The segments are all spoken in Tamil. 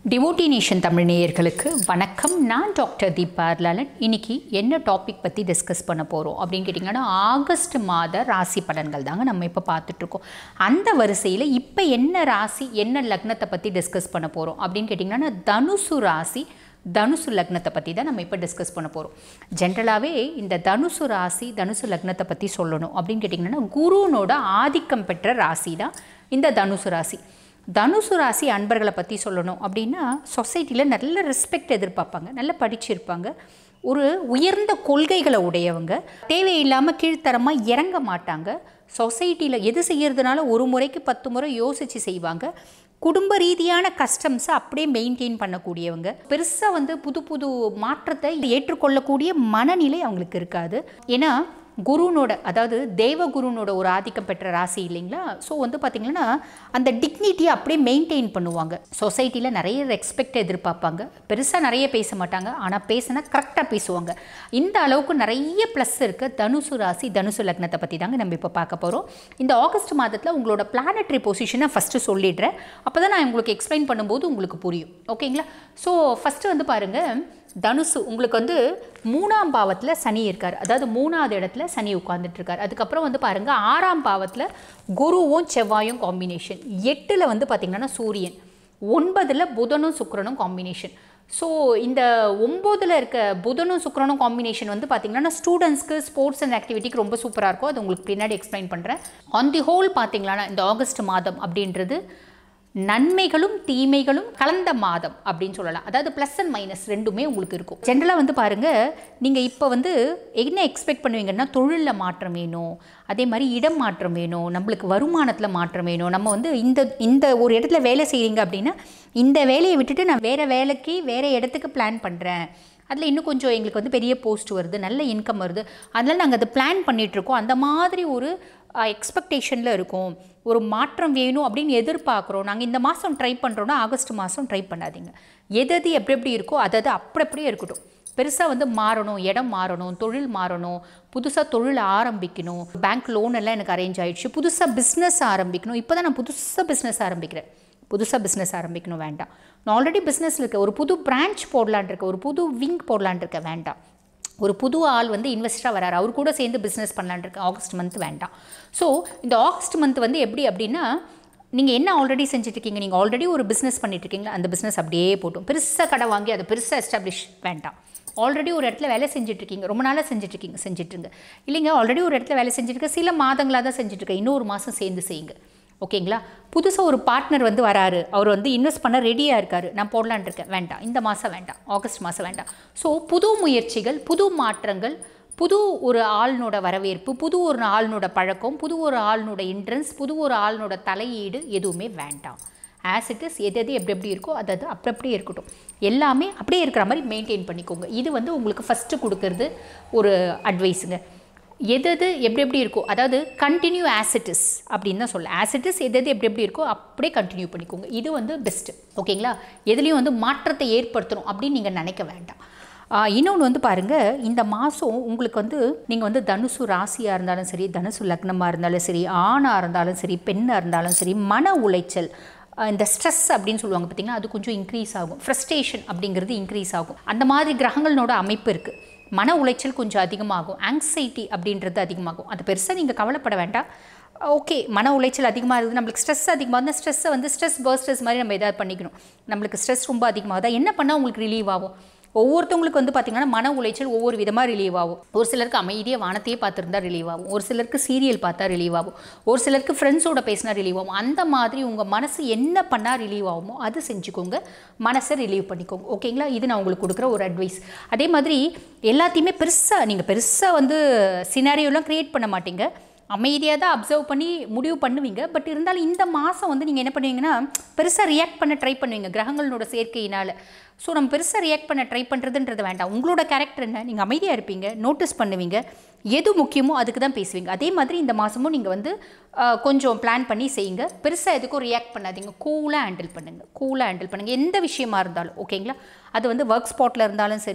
டிவோட்டி நேஷன் தமிழ் நேயர்களுக்கு வணக்கம் நான் டாக்டர் தீபா லாலன் இன்னைக்கு என்ன டாபிக் பற்றி டிஸ்கஸ் பண்ண போகிறோம் அப்படின்னு கேட்டிங்கன்னா ஆகஸ்ட் மாத ராசி பலன்கள் தாங்க நம்ம இப்போ பார்த்துட்ருக்கோம் அந்த வரிசையில் இப்போ என்ன ராசி என்ன லக்னத்தை பற்றி டிஸ்கஸ் பண்ண போகிறோம் அப்படின்னு கேட்டிங்கன்னா தனுசு ராசி தனுசு லக்னத்தை பற்றி தான் நம்ம இப்போ டிஸ்கஸ் பண்ண போகிறோம் ஜென்ரலாகவே இந்த தனுசு ராசி தனுசு லக்னத்தை பற்றி சொல்லணும் அப்படின்னு கேட்டிங்கன்னா குருனோட ஆதிக்கம் பெற்ற ராசி தான் இந்த தனுசு ராசி தனுசு ராசி அன்பர்களை பற்றி சொல்லணும் அப்படின்னா சொசைட்டியில் நல்ல ரெஸ்பெக்ட் எதிர்பார்ப்பாங்க நல்லா படிச்சிருப்பாங்க ஒரு உயர்ந்த கொள்கைகளை உடையவங்க தேவையில்லாமல் கீழ்த்தரமாக இறங்க மாட்டாங்க சொசைட்டியில் எது செய்யறதுனால ஒரு முறைக்கு பத்து முறை யோசித்து செய்வாங்க குடும்ப ரீதியான கஸ்டம்ஸை அப்படியே மெயின்டைன் பண்ணக்கூடியவங்க பெருசாக வந்து புது புது மாற்றத்தை ஏற்றுக்கொள்ளக்கூடிய மனநிலை அவங்களுக்கு இருக்காது ஏன்னா குருனோட அதாவது தேவகுருனோட ஒரு ஆதிக்கம் பெற்ற ராசி இல்லைங்களா ஸோ வந்து பார்த்திங்கன்னா அந்த டிக்னிட்டியை அப்படியே மெயின்டைன் பண்ணுவாங்க சொசைட்டியில் நிறைய ரெஸ்பெக்ட் எதிர்பார்ப்பாங்க பெருசாக நிறைய பேச மாட்டாங்க ஆனால் பேசினா கரெக்டாக பேசுவாங்க இந்த அளவுக்கு நிறைய ப்ளஸ் இருக்குது தனுசு ராசி தனுசு லக்னத்தை பற்றி தாங்க நம்ம இப்போ பார்க்க போகிறோம் இந்த ஆகஸ்ட் மாதத்தில் உங்களோட பிளானட்ரி பொசிஷனை ஃபஸ்ட்டு சொல்லிடுறேன் அப்போ தான் நான் உங்களுக்கு எக்ஸ்பிளைன் பண்ணும்போது உங்களுக்கு புரியும் ஓகேங்களா ஸோ ஃபஸ்ட்டு வந்து பாருங்கள் தனுசு உங்களுக்கு வந்து மூணாம் பாவத்தில் சனி இருக்கார் அதாவது மூணாவது இடத்துல சனி உட்கார்ந்துட்டு இருக்கார் அதுக்கப்புறம் வந்து பாருங்கள் ஆறாம் பாவத்தில் குருவும் செவ்வாயும் காம்பினேஷன் எட்டில் வந்து பார்த்திங்கன்னா சூரியன் ஒன்பதில் புதனும் சுக்கிரனும் காம்பினேஷன் ஸோ இந்த ஒம்போதில் இருக்க புதனும் சுக்கிரனும் காம்பினேஷன் வந்து பார்த்திங்கன்னா ஸ்டூடெண்ட்ஸ்க்கு ஸ்போர்ட்ஸ் அண்ட் ஆக்டிவிட்டிக்கு ரொம்ப சூப்பராக இருக்கும் அது உங்களுக்கு பின்னாடி எக்ஸ்பிளைன் பண்ணுறேன் ஆன் தி ஹோல் பார்த்தீங்களா இந்த ஆகஸ்ட் மாதம் அப்படின்றது நன்மைகளும் தீமைகளும் கலந்த மாதம் அப்படின்னு சொல்லலாம் அதாவது ப்ளஸ் அண்ட் மைனஸ் ரெண்டுமே உங்களுக்கு இருக்கும் ஜென்ரலாக வந்து பாருங்கள் நீங்கள் இப்போ வந்து என்ன எக்ஸ்பெக்ட் பண்ணுவீங்கன்னா தொழிலில் மாற்றம் வேணும் அதே மாதிரி இடம் மாற்றம் வேணும் நம்மளுக்கு வருமானத்தில் மாற்றம் வேணும் நம்ம வந்து இந்த இந்த ஒரு இடத்துல வேலை செய்கிறீங்க அப்படின்னா இந்த வேலையை விட்டுட்டு நான் வேறு வேலைக்கு வேறு இடத்துக்கு பிளான் பண்ணுறேன் அதில் இன்னும் கொஞ்சம் எங்களுக்கு வந்து பெரிய போஸ்ட் வருது நல்ல இன்கம் வருது அதனால் நாங்கள் அதை பிளான் பண்ணிகிட்ருக்கோம் அந்த மாதிரி ஒரு எக்ஸ்பெக்டேஷனில் இருக்கும் ஒரு மாற்றம் வேணும் அப்படின்னு எதிர்பார்க்குறோம் நாங்கள் இந்த மாதம் ட்ரை பண்ணுறோன்னா ஆகஸ்ட் மாதம் ட்ரை பண்ணாதீங்க எது எது எப்படி எப்படி இருக்கோ அது அது அப்படி அப்படியே இருக்கட்டும் பெருசாக வந்து மாறணும் இடம் மாறணும் தொழில் மாறணும் புதுசாக தொழில் ஆரம்பிக்கணும் பேங்க் லோன் எல்லாம் எனக்கு அரேஞ்ச் ஆகிடுச்சு புதுசாக பிஸ்னஸ் ஆரம்பிக்கணும் இப்போ தான் நான் புதுசாக பிஸ்னஸ் ஆரம்பிக்கிறேன் புதுசாக பிஸ்னஸ் ஆரம்பிக்கணும் வேண்டாம் நான் ஆல்ரெடி பிஸ்னஸில் இருக்க ஒரு புது பிரான்ச் போடலான் இருக்கேன் ஒரு புது விங் போடலான் இருக்கேன் வேண்டாம் ஒரு புது ஆள் வந்து இன்வெஸ்டராக வராரு அவர் கூட சேர்ந்து பிஸ்னஸ் பண்ணலான் இருக்கேன் ஆகஸ்ட் மந்த் வேண்டாம் ஸோ இந்த ஆகஸ்ட் மந்த் வந்து எப்படி அப்படின்னா நீங்கள் என்ன ஆல்ரெடி செஞ்சுட்ருக்கீங்க நீங்கள் ஆல்ரெடி ஒரு பிஸ்னஸ் பண்ணிட்டுருக்கீங்களா அந்த பிஸ்னஸ் அப்படியே போட்டும் பெருசாக கடை வாங்கி அதை பெருசாக எஸ்டாப்ளிஷ் வேண்டாம் ஆல்ரெடி ஒரு இடத்துல வேலை செஞ்சுட்ருக்கீங்க ரொம்ப நாளாக செஞ்சுட்ருக்கீங்க செஞ்சுட்ருங்க இல்லைங்க ஆல்ரெடி ஒரு இடத்துல வேலை செஞ்சுட்ருக்க சில மாதங்களாக தான் செஞ்சுட்ருக்கேன் இன்னொரு மாதம் சேர்ந்து செய்யுங்க ஓகேங்களா புதுசாக ஒரு பார்ட்னர் வந்து வராரு அவர் வந்து இன்வெஸ்ட் பண்ண ரெடியாக இருக்கார் நான் போடலான் இருக்கேன் வேண்டாம் இந்த மாதம் வேண்டாம் ஆகஸ்ட் மாதம் வேண்டாம் ஸோ புது முயற்சிகள் புது மாற்றங்கள் புது ஒரு ஆளுனோட வரவேற்பு புது ஒரு ஆளுனோட பழக்கம் புது ஒரு ஆளுனோட இன்ட்ரன்ஸ் புது ஒரு ஆளுனோட தலையீடு எதுவுமே வேண்டாம் ஆஸ் இட் இஸ் எது எது எப்படி எப்படி இருக்கோ அது அது அப்படி அப்படியே இருக்கட்டும் எல்லாமே அப்படியே இருக்கிற மாதிரி மெயின்டைன் பண்ணிக்கோங்க இது வந்து உங்களுக்கு ஃபஸ்ட்டு கொடுக்கறது ஒரு அட்வைஸுங்க எது எது எப்படி எப்படி இருக்கோ அதாவது கண்டினியூ ஆசிட்டிஸ் அப்படின்னு தான் சொல்ல ஆசிட்டிஸ் எது எது எப்படி எப்படி இருக்கோ அப்படியே கண்டினியூ பண்ணிக்கோங்க இது வந்து பெஸ்ட்டு ஓகேங்களா எதுலேயும் வந்து மாற்றத்தை ஏற்படுத்தணும் அப்படின்னு நீங்கள் நினைக்க வேண்டாம் இன்னொன்று வந்து பாருங்கள் இந்த மாதம் உங்களுக்கு வந்து நீங்கள் வந்து தனுசு ராசியாக இருந்தாலும் சரி தனுசு லக்னமாக இருந்தாலும் சரி ஆணாக இருந்தாலும் சரி பெண்ணாக இருந்தாலும் சரி மன உளைச்சல் இந்த ஸ்ட்ரெஸ் அப்படின்னு சொல்லுவாங்க பார்த்திங்கன்னா அது கொஞ்சம் இன்க்ரீஸ் ஆகும் ஃப்ரஸ்ட்ரேஷன் அப்படிங்கிறது இன்க்ரீஸ் ஆகும் அந்த மாதிரி கிரகங்களோட அமைப்பு இருக்குது மன உளைச்சல் கொஞ்சம் அதிகமாகும் ஆங்ஸைட்டி அப்படின்றது அதிகமாகும் அது பெருசாக நீங்கள் கவலைப்பட வேண்டாம் ஓகே மன உளைச்சல் அதிகமாக இருக்குது நம்மளுக்கு ஸ்ட்ரெஸ் அதிகமாக இருந்தால் ஸ்ட்ரெஸ்ஸை வந்து ஸ்ட்ரெஸ் பர்ஸ்டர்ஸ் மாதிரி நம்ம எதாவது பண்ணிக்கணும் நம்மளுக்கு ஸ்ட்ரெஸ் ரொம்ப அதிகமாகுதா என்ன பண்ணால் உங்களுக்கு ரிலீவ் ஆகும் ஒவ்வொருத்தவங்களுக்கு வந்து பார்த்திங்கன்னா மன உளைச்சல் ஒவ்வொரு விதமாக ரிலீவ் ஆகும் ஒரு சிலருக்கு அமைதியாக வானத்தையே பார்த்துருந்தா ரிலீவ் ஆகும் ஒரு சிலருக்கு சீரியல் பார்த்தா ரிலீவ் ஆகும் ஒரு சிலருக்கு ஃப்ரெண்ட்ஸோட பேசினா ரிலீவ் ஆகும் அந்த மாதிரி உங்கள் மனசு என்ன பண்ணால் ரிலீவ் ஆகுமோ அது செஞ்சுக்கோங்க மனசை ரிலீவ் பண்ணிக்கோங்க ஓகேங்களா இது நான் உங்களுக்கு கொடுக்குற ஒரு அட்வைஸ் அதே மாதிரி எல்லாத்தையுமே பெருசாக நீங்கள் பெருசாக வந்து சினாரியோலாம் க்ரியேட் பண்ண மாட்டீங்க அமைதியாக தான் அப்சர்வ் பண்ணி முடிவு பண்ணுவீங்க பட் இருந்தாலும் இந்த மாதம் வந்து நீங்கள் என்ன பண்ணுவீங்கன்னா பெருசாக ரியாக்ட் பண்ண ட்ரை பண்ணுவீங்க கிரகங்களோட சேர்க்கையினால் ஸோ நம்ம பெருசாக ரியாக்ட் பண்ண ட்ரை பண்ணுறதுன்றது வேண்டாம் உங்களோட கேரக்டர் என்ன நீங்கள் அமைதியாக இருப்பீங்க நோட்டீஸ் பண்ணுவீங்க எது முக்கியமோ அதுக்கு தான் பேசுவீங்க அதே மாதிரி இந்த மாதமும் நீங்கள் வந்து கொஞ்சம் பிளான் பண்ணி செய்யுங்க பெருசாக எதுக்கும் ரியாக்ட் பண்ணாதீங்க கூலாக ஹேண்டில் பண்ணுங்கள் கூலாக ஹேண்டில் பண்ணுங்கள் எந்த விஷயமா இருந்தாலும் ஓகேங்களா அது வந்து ஒர்க் ஸ்பாட்டில் இருந்தாலும் சரி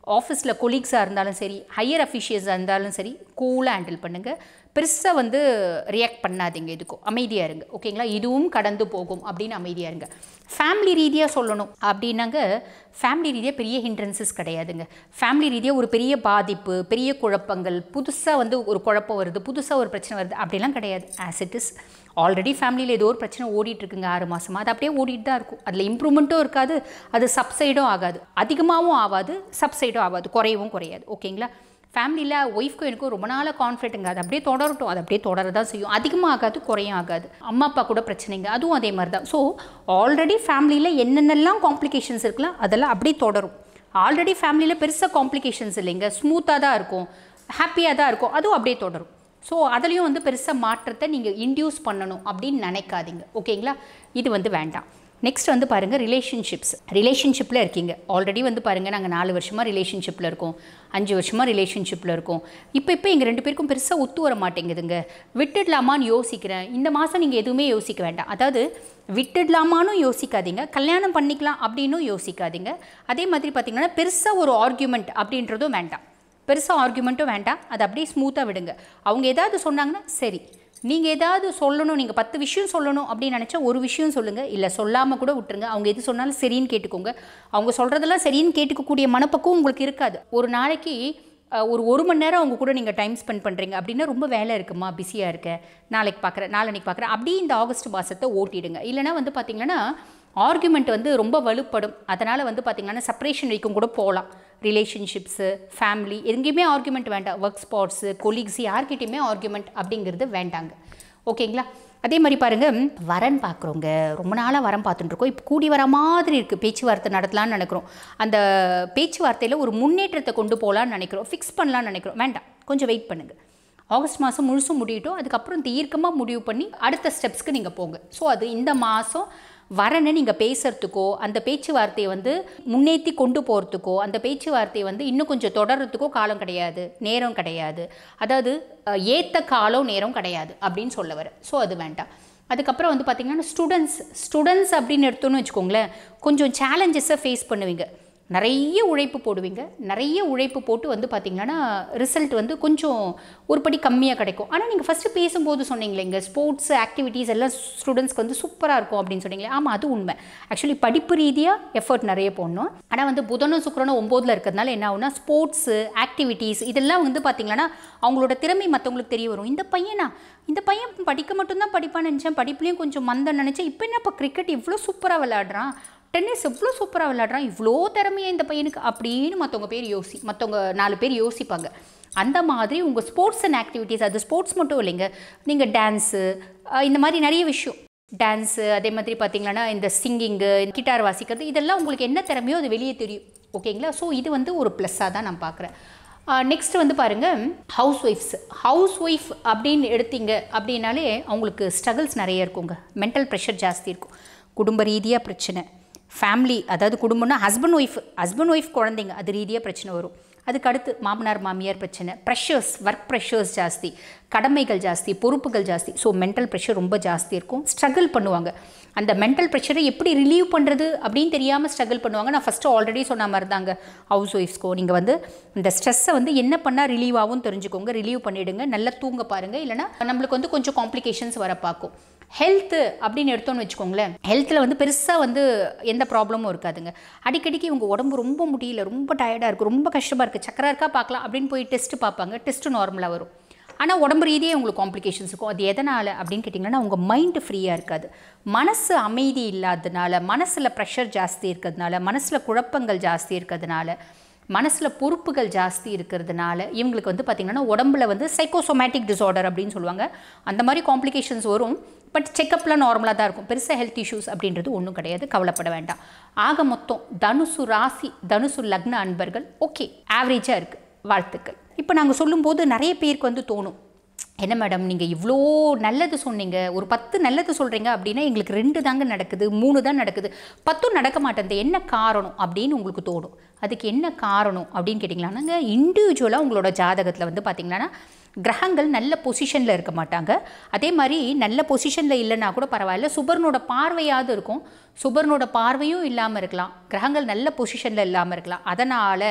ஆஃபீஸில் கொலீக்ஸாக இருந்தாலும் சரி ஹையர் அஃபிஷியல்ஸாக இருந்தாலும் சரி கூலாக ஹேண்டில் பண்ணுங்கள் பெருசாக வந்து ரியாக்ட் பண்ணாதீங்க இதுக்கும் அமைதியாக இருங்க ஓகேங்களா இதுவும் கடந்து போகும் அப்படின்னு அமைதியாக இருங்க ஃபேமிலி ரீதியாக சொல்லணும் அப்படின்னாங்க ஃபேமிலி ரீதியாக பெரிய ஹிண்ட்ரன்சஸ் கிடையாதுங்க ஃபேமிலி ரீதியாக ஒரு பெரிய பாதிப்பு பெரிய குழப்பங்கள் புதுசாக வந்து ஒரு குழப்பம் வருது புதுசாக ஒரு பிரச்சனை வருது அப்படிலாம் கிடையாது ஆஸ் இட் இஸ் ஆல்ரெடி ஃபேமிலியில் ஏதோ ஒரு பிரச்சனை ஓடிட்டு இருக்குங்க ஆறு மாதமா அது அப்படியே ஓடிட்டு தான் இருக்கும் அதில் இம்ப்ரூவ்மெண்ட்டும் இருக்காது அது சப்சைடும் ஆகாது அதிகமாகவும் ஆகாது சப்சைடும் ஆகாது குறையவும் குறையாது ஓகேங்களா ஃபேமிலியில் ஒய்ஃப்க்கும் எனக்கும் ரொம்ப நாளாக கான்ஃப்ளிக்ட்டுங்க அது அப்படியே தொடரட்டும் அது அப்படியே தொடர தான் செய்யும் அதிகமாக ஆகாது குறையும் ஆகாது அம்மா அப்பா கூட பிரச்சனைங்க அதுவும் அதே மாதிரி தான் ஸோ ஆல்ரெடி ஃபேமிலியில் என்னென்னலாம் காம்ப்ளிகேஷன்ஸ் இருக்கலாம் அதெல்லாம் அப்படியே தொடரும் ஆல்ரெடி ஃபேமிலியில் பெருசாக காம்ப்ளிகேஷன்ஸ் இல்லைங்க ஸ்மூத்தாக தான் இருக்கும் ஹாப்பியாக தான் இருக்கும் அதுவும் அப்படியே தொடரும் ஸோ அதுலேயும் வந்து பெருசாக மாற்றத்தை நீங்கள் இன்டியூஸ் பண்ணணும் அப்படின்னு நினைக்காதீங்க ஓகேங்களா இது வந்து வேண்டாம் நெக்ஸ்ட் வந்து பாருங்கள் ரிலேஷன்ஷிப்ஸ் ரிலேஷன்ஷிப்பில் இருக்கீங்க ஆல்ரெடி வந்து பாருங்கள் நாங்கள் நாலு வருஷமாக ரிலேஷன்ஷிப்பில் இருக்கோம் அஞ்சு வருஷமாக ரிலேஷன்ஷிப்பில் இருக்கோம் இப்போ இப்போ எங்கள் ரெண்டு பேருக்கும் பெருசாக ஒத்து வர மாட்டேங்குதுங்க விட்டுடலாமான்னு யோசிக்கிறேன் இந்த மாதம் நீங்கள் எதுவுமே யோசிக்க வேண்டாம் அதாவது விட்டுடலாமான்னு யோசிக்காதீங்க கல்யாணம் பண்ணிக்கலாம் அப்படின்னும் யோசிக்காதீங்க அதே மாதிரி பார்த்தீங்கன்னா பெருசாக ஒரு ஆர்கியூமெண்ட் அப்படின்றதும் வேண்டாம் பெருசாக ஆர்கியூமெண்ட்டும் வேண்டாம் அதை அப்படியே ஸ்மூத்தாக விடுங்க அவங்க ஏதாவது சொன்னாங்கன்னா சரி நீங்கள் ஏதாவது சொல்லணும் நீங்கள் பத்து விஷயம் சொல்லணும் அப்படின்னு நினச்சா ஒரு விஷயம் சொல்லுங்கள் இல்லை சொல்லாமல் கூட விட்டுருங்க அவங்க எது சொன்னாலும் சரின்னு கேட்டுக்கோங்க அவங்க சொல்கிறதெல்லாம் சரின்னு கேட்டுக்கக்கூடிய மனப்பக்குவம் உங்களுக்கு இருக்காது ஒரு நாளைக்கு அஹ், ஒரு ஒரு மணி நேரம் அவங்க கூட நீங்கள் டைம் ஸ்பெண்ட் பண்ணுறீங்க அப்படின்னா ரொம்ப வேலை இருக்குமா பிஸியாக இருக்க நாளைக்கு பார்க்குறேன் நாளைக்கு பார்க்குறேன் அப்படியே இந்த ஆகஸ்ட் மாதத்தை ஓட்டிடுங்க இல்லைனா வந்து பார்த்தீங்கன்னா ஆர்குமெண்ட் வந்து ரொம்ப வலுப்படும் அதனால் வந்து பார்த்திங்கன்னா செப்பரேஷன் வரைக்கும் கூட போகலாம் ரிலேஷன்ஷிப்ஸு ஃபேமிலி எங்கேயுமே ஆர்குமெண்ட் வேண்டாம் ஒர்க் ஸ்பாட்ஸு கொலீக்ஸ் யார்கிட்டையுமே ஆர்குமெண்ட் அப்படிங்கிறது வேண்டாங்க ஓகேங்களா அதே மாதிரி பாருங்கள் வரன் பார்க்குறோங்க ரொம்ப நாளாக வரம் பார்த்துட்டு இருக்கோம் இப்போ கூடி வர மாதிரி இருக்குது பேச்சுவார்த்தை நடத்தலாம்னு நினைக்கிறோம் அந்த பேச்சுவார்த்தையில் ஒரு முன்னேற்றத்தை கொண்டு போகலான்னு நினைக்கிறோம் ஃபிக்ஸ் பண்ணலான்னு நினைக்கிறோம் வேண்டாம் கொஞ்சம் வெயிட் பண்ணுங்கள் ஆகஸ்ட் மாதம் முழுசும் முடியட்டும் அதுக்கப்புறம் தீர்க்கமாக முடிவு பண்ணி அடுத்த ஸ்டெப்ஸ்க்கு நீங்கள் போங்க ஸோ அது இந்த மாதம் வரனை நீங்கள் பேசுகிறதுக்கோ அந்த பேச்சுவார்த்தையை வந்து முன்னேற்றி கொண்டு போகிறதுக்கோ அந்த பேச்சுவார்த்தையை வந்து இன்னும் கொஞ்சம் தொடர்றதுக்கோ காலம் கிடையாது நேரம் கிடையாது அதாவது அஹ், ஏத்த காலம் நேரம் கிடையாது அப்படின்னு சொல்ல வர ஸோ அது வேண்டாம் அதுக்கப்புறம் வந்து பார்த்திங்கன்னா ஸ்டூடெண்ட்ஸ் ஸ்டூடெண்ட்ஸ் அப்படின்னு எடுத்தோன்னு வச்சுக்கோங்களேன் கொஞ்சம் சேலஞ்சஸை ஃபேஸ் பண்ணுவீங்க நிறைய உழைப்பு போடுவீங்க நிறைய உழைப்பு போட்டு வந்து பார்த்திங்கன்னா ரிசல்ட் வந்து கொஞ்சம் ஒரு படி கம்மியாக கிடைக்கும் ஆனால் நீங்கள் ஃபஸ்ட்டு பேசும்போது சொன்னீங்களே இங்கே ஸ்போர்ட்ஸ் ஆக்டிவிட்டீஸ் எல்லாம் ஸ்டூடெண்ட்ஸ்க்கு வந்து சூப்பராக இருக்கும் அப்படின்னு சொன்னீங்களே ஆமாம் அது உண்மை ஆக்சுவலி படிப்பு ரீதியாக எஃபர்ட் நிறைய போடணும் ஆனால் வந்து புதனும் சுக்கிரனும் ஒம்போதில் இருக்கிறதுனால என்ன ஆகும்னா ஸ்போர்ட்ஸு ஆக்டிவிட்டீஸ் இதெல்லாம் வந்து பார்த்திங்கன்னா அவங்களோட திறமை மற்றவங்களுக்கு தெரிய வரும் இந்த பையனா இந்த பையன் படிக்க மட்டும்தான் படிப்பான்னு நினச்சேன் படிப்புலேயும் கொஞ்சம் மந்தம் நினச்சேன் இப்போ என்ன இப்போ கிரிக்கெட் இவ்வளோ சூப்பராக விளையாடுறான் டென்னிஸ் எவ்வளோ சூப்பராக விளையாடுறான் இவ்வளோ திறமையா இந்த பையனுக்கு அப்படின்னு மற்றவங்க பேர் யோசி மற்றவங்க நாலு பேர் யோசிப்பாங்க அந்த மாதிரி உங்கள் ஸ்போர்ட்ஸ் அண்ட் ஆக்டிவிட்டீஸ் அது ஸ்போர்ட்ஸ் மட்டும் இல்லைங்க நீங்கள் டான்ஸு இந்த மாதிரி நிறைய விஷயம் டான்ஸு அதே மாதிரி பார்த்தீங்கன்னா இந்த சிங்கிங்கு கிட்டார் வாசிக்கிறது இதெல்லாம் உங்களுக்கு என்ன திறமையோ அது வெளியே தெரியும் ஓகேங்களா ஸோ இது வந்து ஒரு ப்ளஸ்ஸாக தான் நான் பார்க்குறேன் நெக்ஸ்ட் வந்து பாருங்கள் ஹவுஸ் ஒய்ஃப்ஸ் ஹவுஸ் ஒய்ஃப் அப்படின்னு எடுத்தீங்க அப்படின்னாலே அவங்களுக்கு ஸ்ட்ரகிள்ஸ் நிறைய இருக்குங்க மென்டல் ப்ரெஷர் ஜாஸ்தி இருக்கும் குடும்ப ரீதியாக பிரச்சனை ஃபேமிலி அதாவது குடும்பம்னா ஹஸ்பண்ட் ஒய்ஃப் ஹஸ்பண்ட் ஒய்ஃப் குழந்தைங்க அது ரீதியாக பிரச்சனை வரும் அதுக்கு அடுத்து மாமனார் மாமியார் பிரச்சனை ப்ரெஷர்ஸ் ஒர்க் ப்ரெஷர்ஸ் ஜாஸ்தி கடமைகள் ஜாஸ்தி பொறுப்புகள் ஜாஸ்தி ஸோ மென்டல் ப்ரெஷர் ரொம்ப ஜாஸ்தி இருக்கும் ஸ்ட்ரகிள் பண்ணுவாங்க அந்த மென்டல் ப்ரெஷரை எப்படி ரிலீவ் பண்ணுறது அப்படின்னு தெரியாமல் ஸ்ட்ரகிள் பண்ணுவாங்க நான் ஃபஸ்ட்டு ஆல்ரெடி சொன்ன மாதிரி தாங்க ஹவுஸ் ஒய்ஃப்ஸ்க்கோ நீங்கள் வந்து இந்த ஸ்ட்ரெஸ்ஸை வந்து என்ன பண்ணால் ரிலீவ் ஆகும் தெரிஞ்சுக்கோங்க ரிலீவ் பண்ணிவிடுங்க நல்லா தூங்க பாருங்கள் இல்லைனா நம்மளுக்கு வந்து கொஞ்சம் காம்ப்ளிகேஷன்ஸ் வர பார்க்கும் ஹெல்த்து அப்படின்னு எடுத்தோன்னு வச்சுக்கோங்களேன் ஹெல்த்தில் வந்து பெருசாக வந்து எந்த ப்ராப்ளமும் இருக்காதுங்க அடிக்கடிக்கு இவங்க உடம்பு ரொம்ப முடியல ரொம்ப டயர்டாக இருக்குது ரொம்ப கஷ்டமாக இருக்குது சக்கரை இருக்கா பார்க்கலாம் அப்படின்னு போய் டெஸ்ட்டு பார்ப்பாங்க டெஸ்ட்டு நார்மலாக வரும் ஆனால் உடம்பு ரீதியாக உங்களுக்கு காம்ப்ளிகேஷன்ஸ் இருக்கும் அது எதனால் அப்படின்னு கேட்டிங்கன்னா உங்கள் மைண்டு ஃப்ரீயாக இருக்காது மனசு அமைதி இல்லாததுனால மனசில் ப்ரெஷர் ஜாஸ்தி இருக்கிறதுனால மனசில் குழப்பங்கள் ஜாஸ்தி இருக்கிறதுனால மனசில் பொறுப்புகள் ஜாஸ்தி இருக்கிறதுனால இவங்களுக்கு வந்து பார்த்திங்கன்னா உடம்புல வந்து சைக்கோசோமேட்டிக் டிசார்டர் அப்படின்னு சொல்லுவாங்க அந்த மாதிரி காம்ப்ளிகேஷன்ஸ் வரும் பட் செக்கப்லாம் நார்மலாக தான் இருக்கும் பெருசாக ஹெல்த் இஷ்யூஸ் அப்படின்றது ஒன்றும் கிடையாது கவலைப்பட வேண்டாம் ஆக மொத்தம் தனுசு ராசி தனுசு லக்ன அன்பர்கள் ஓகே ஆவரேஜாக இருக்குது வாழ்த்துக்கள் இப்போ நாங்கள் சொல்லும்போது நிறைய பேருக்கு வந்து தோணும் என்ன மேடம் நீங்கள் இவ்வளோ நல்லது சொன்னீங்க ஒரு பத்து நல்லது சொல்கிறீங்க அப்படின்னா எங்களுக்கு ரெண்டு தாங்க நடக்குது மூணு தான் நடக்குது பத்தும் நடக்க மாட்டேங்குது என்ன காரணம் அப்படின்னு உங்களுக்கு தோணும் அதுக்கு என்ன காரணம் அப்படின்னு கேட்டிங்களானாங்க இண்டிவிஜுவலாக உங்களோட ஜாதகத்தில் வந்து பார்த்தீங்கன்னா கிரகங்கள் நல்ல பொசிஷனில் இருக்க மாட்டாங்க அதே மாதிரி நல்ல பொசிஷனில் இல்லைன்னா கூட பரவாயில்ல சுபர்னோட பார்வையாவது இருக்கும் சுபர்னோட பார்வையும் இல்லாமல் இருக்கலாம் கிரகங்கள் நல்ல பொசிஷனில் இல்லாமல் இருக்கலாம் அதனால்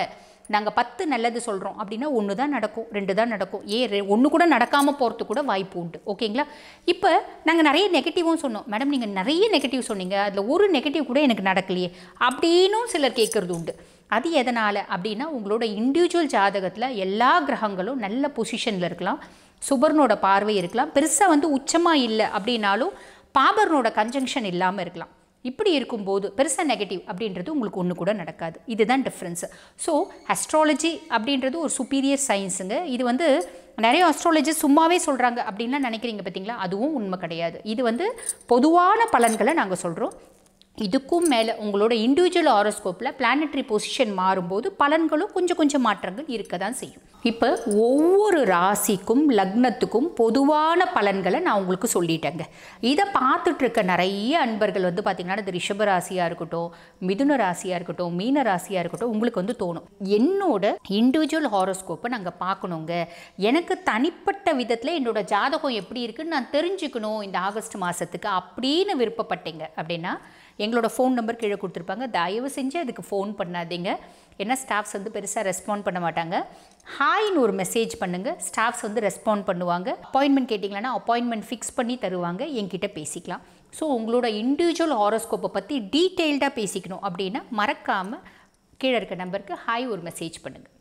நாங்கள் பத்து நல்லது சொல்கிறோம் அப்படின்னா ஒன்று தான் நடக்கும் ரெண்டு தான் நடக்கும் ஏ ஒன்று கூட நடக்காமல் போகிறதுக்கு கூட வாய்ப்பு உண்டு ஓகேங்களா இப்போ நாங்கள் நிறைய நெகட்டிவும் சொன்னோம் மேடம் நீங்கள் நிறைய நெகட்டிவ் சொன்னீங்க அதில் ஒரு நெகட்டிவ் கூட எனக்கு நடக்கலையே அப்படின்னும் சிலர் கேட்குறது உண்டு அது எதனால் அப்படின்னா உங்களோட இண்டிவிஜுவல் ஜாதகத்தில் எல்லா கிரகங்களும் நல்ல பொசிஷனில் இருக்கலாம் சுபர்னோட பார்வை இருக்கலாம் பெருசாக வந்து உச்சமாக இல்லை அப்படின்னாலும் பாபர்னோட கன்ஜங்ஷன் இல்லாமல் இருக்கலாம் இப்படி இருக்கும்போது பெருசாக நெகட்டிவ் அப்படின்றது உங்களுக்கு ஒன்று கூட நடக்காது இதுதான் டிஃப்ரென்ஸு ஸோ அஸ்ட்ராலஜி அப்படின்றது ஒரு சுப்பீரியர் சயின்ஸுங்க இது வந்து நிறைய அஸ்ட்ராலஜி சும்மாவே சொல்கிறாங்க அப்படின்லாம் நினைக்கிறீங்க பார்த்தீங்களா அதுவும் உண்மை கிடையாது இது வந்து பொதுவான பலன்களை நாங்கள் சொல்கிறோம் இதுக்கும் மேலே உங்களோட இண்டிவிஜுவல் ஆரோஸ்கோப்பில் பிளானட்டரி பொசிஷன் மாறும்போது பலன்களும் கொஞ்சம் கொஞ்சம் மாற்றங்கள் இருக்க தான் செய்யும் இப்போ ஒவ்வொரு ராசிக்கும் லக்னத்துக்கும் பொதுவான பலன்களை நான் உங்களுக்கு சொல்லிட்டேங்க இதை பார்த்துட்டு இருக்க நிறைய அன்பர்கள் வந்து பார்த்திங்கன்னா இது ரிஷப ராசியாக இருக்கட்டும் மிதுன ராசியாக இருக்கட்டும் மீன ராசியாக இருக்கட்டும் உங்களுக்கு வந்து தோணும் என்னோட இண்டிவிஜுவல் ஹாரோஸ்கோப்பை நாங்கள் பார்க்கணுங்க எனக்கு தனிப்பட்ட விதத்தில் என்னோட ஜாதகம் எப்படி இருக்குன்னு நான் தெரிஞ்சுக்கணும் இந்த ஆகஸ்ட் மாதத்துக்கு அப்படின்னு விருப்பப்பட்டீங்க அப்படின்னா எங்களோட ஃபோன் நம்பர் கீழே கொடுத்துருப்பாங்க தயவு செஞ்சு அதுக்கு ஃபோன் பண்ணாதீங்க ஏன்னா ஸ்டாஃப்ஸ் வந்து பெருசாக ரெஸ்பாண்ட் பண்ண மாட்டாங்க ஹாய்னு ஒரு மெசேஜ் பண்ணுங்கள் ஸ்டாஃப்ஸ் வந்து ரெஸ்பாண்ட் பண்ணுவாங்க அப்பாயின்மெண்ட் கேட்டிங்களன்னா அப்பாயின்மெண்ட் ஃபிக்ஸ் பண்ணி தருவாங்க என்கிட்ட பேசிக்கலாம் ஸோ உங்களோட இண்டிவிஜுவல் ஹாரோஸ்கோப்பை பற்றி டீட்டெயில்டாக பேசிக்கணும் அப்படின்னா மறக்காமல் கீழே இருக்க நம்பருக்கு ஹாய் ஒரு மெசேஜ் பண்ணுங்கள்